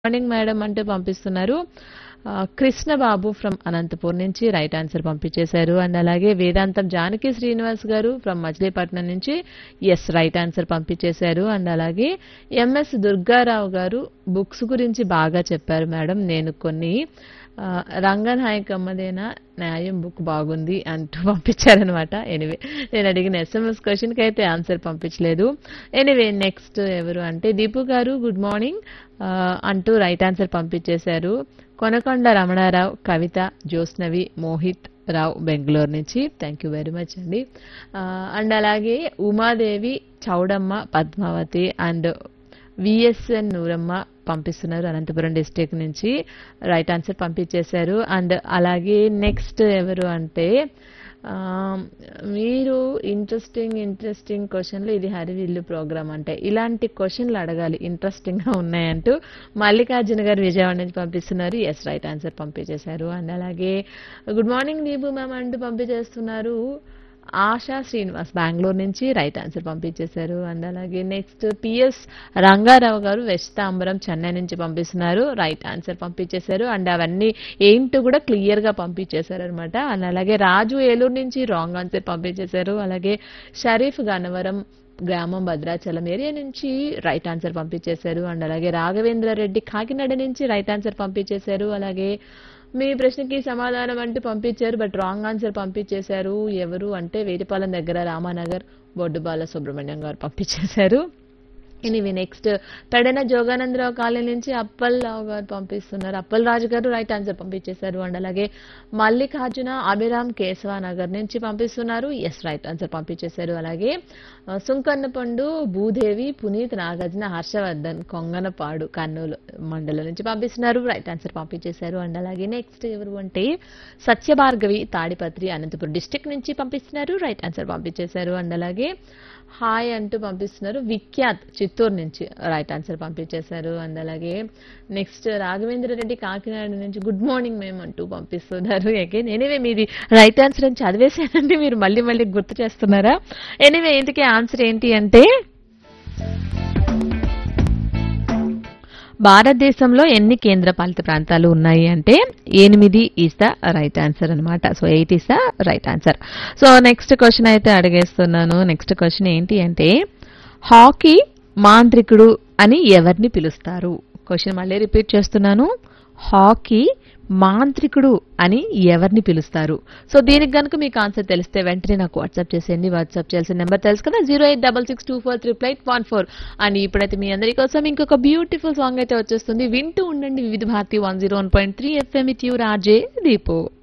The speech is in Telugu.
మార్నింగ్ మేడం అంటూ పంపిస్తున్నారు ఆ, కృష్ణబాబు ఫ్రమ్ అనంతపూర్ నుంచి రైట్ ఆన్సర్ పంపించేశారు అండ్ అలాగే వేదాంతం జానకి శ్రీనివాస్ గారు ఫ్రమ్ మచిలీపట్నం నుంచి ఎస్ రైట్ ఆన్సర్ పంపించేశారు అండ్ అలాగే ఎంఎస్ దుర్గారావు గారు బుక్స్ గురించి బాగా చెప్పారు మేడం నేను కొన్ని ఆ, రంగనాయకమ్మదేనా న్యాయం బుక్ బాగుంది అంటూ పంపించారనమాట ఎనివే నేను అడిగిన ఎస్ఎంఎస్ క్వశ్చన్కి అయితే ఆన్సర్ పంపించలేదు ఎనివే నెక్స్ట్ ఎవరు అంటే దీపు గారు గుడ్ మార్నింగ్ ఆ, అంటూ రైట్ ఆన్సర్ పంపించేశారు కొనకొండ రమణారావు కవిత జ్యోత్స్నవి మోహిత్ రావు బెంగళూరు నుంచి థ్యాంక్ యూ వెరీ మచ్ అండి ఆ, అండ్ అలాగే ఉమాదేవి చౌడమ్మ పద్మావతి అండ్ విఎస్ఎన్ నూరమ్మ పంపిస్తున్నారు అనంతపురం డిస్టిక్ నుంచి రైట్ ఆన్సర్ పంపించేశారు అండ్ అలాగే నెక్స్ట్ ఎవరు అంటే ఆ, మీరు ఇంట్రెస్టింగ్ ఇంట్రెస్టింగ్ క్వశ్చన్లు ఇది హరివిల్లు ప్రోగ్రామ్ అంటే ఇలాంటి క్వశ్చన్లు అడగాలి ఇంట్రెస్టింగ్గా ఉన్నాయంటూ మల్లికార్జున గారు విజయవాడ నుంచి పంపిస్తున్నారు ఎస్ రైట్ ఆన్సర్ పంపించేశారు అండ్ అలాగే గుడ్ మార్నింగ్ దీపు మ్యామ్ అంటూ పంపించేస్తున్నారు ఆశా శ్రీనివాస్ బెంగళూరు నుంచి రైట్ ఆన్సర్ పంపించేశారు అండ్ అలాగే నెక్స్ట్ పిఎస్ రంగారావు గారు వెస్ట్ తాంబరం చెన్నై నుంచి పంపిస్తున్నారు రైట్ ఆన్సర్ పంపించేశారు అండ్ అవన్నీ ఏంటో కూడా క్లియర్ గా పంపించేశారు అనమాట అండ్ అలాగే రాజు ఏలూరు నుంచి రాంగ్ ఆన్సర్ పంపించేశారు అలాగే షరీఫ్ గన్నవరం గ్రామం భద్రాచలం ఏరియా నుంచి రైట్ ఆన్సర్ పంపించేశారు అండ్ అలాగే రాఘవేంద్ర రెడ్డి కాకినాడ నుంచి రైట్ ఆన్సర్ పంపించేశారు అలాగే మీ ప్రశ్నకి సమాధానం అంటూ పంపించారు బట్ రాంగ్ ఆన్సర్ పంపించేశారు ఎవరు అంటే వేటిపాలెం దగ్గర రామానగర్ బొడ్డుబాల సుబ్రహ్మణ్యం గారు పంపించేశారు anyway next Pedana Joganandarao colony నుంచి అప్పల్రావు గారు పంపిస్తున్నారు అప్పల్ రాజు గారు రైట్ ఆన్సర్ పంపించేశారు అండ్ అలాగే మల్లికార్జున అభిరామ్ కేశవ నగర్ నుంచి పంపిస్తున్నారు ఎస్ రైట్ ఆన్సర్ పంపించేశారు అలాగే ఆ, సుంకన్నపండు భూదేవి పునీత్ నాగార్జున హర్షవర్ధన్ కొంగనపాడు కర్నూలు మండలం నుంచి పంపిస్తున్నారు రైట్ ఆన్సర్ పంపించేశారు అండ్ అలాగే నెక్స్ట్ ఎవరు అంటే సత్యభార్గవి తాడిపత్రి అనంతపురం డిస్టిక్ నుంచి పంపిస్తున్నారు రైట్ ఆన్సర్ పంపించేశారు అండ్ అలాగే హాయ్ అంటూ పంపిస్తున్నారు విఖ్యాత్ చిత్తూరు నుంచి రైట్ ఆన్సర్ పంపించేశారు అండ్ అలాగే నెక్స్ట్ రాఘవేంద్ర రెడ్డి కాకినాడ నుంచి గుడ్ మార్నింగ్ మేము అంటూ పంపిస్తున్నారు అగైన్ ఎనీవే మీది రైట్ ఆన్సర్ అని చదివేశానండి మీరు మళ్ళీ మళ్ళీ గుర్తు చేస్తున్నారా ఎనీవే ఇంతకీ ఆన్సర్ ఏంటి అంటే భారతదేశంలో ఎన్ని కేంద్రపాలిత ప్రాంతాలు ఉన్నాయి అంటే ఎనిమిది ఈస్ ద రైట్ ఆన్సర్ అనమాట so eight is the right answer so next question అయితే అడిగేస్తున్నాను నెక్స్ట్ క్వశ్చన్ ఏంటి అంటే హాకీ మాంత్రికుడు అని ఎవరిని పిలుస్తారు క్వశ్చన్ మళ్ళీ రిపీట్ చేస్తున్నాను హాకీ మాంత్రికుడు అని ఎవరిని పిలుస్తారు సో దీనికి కనుక మీకు ఆన్సర్ తెలిస్తే వెంటనే నాకు వాట్సాప్ చేసేయండి వాట్సాప్ చేయాల్సిన నెంబర్ తెలుసు కదా zero eight double six two four triple eight one four అని ఇప్పుడైతే మీ అందరి కోసం ఇంకొక బ్యూటిఫుల్ సాంగ్ అయితే వచ్చేస్తుంది వింటూ ఉండండి Vividh Bharati one zero one point three F M ఇట్ యూ రాజే దీపు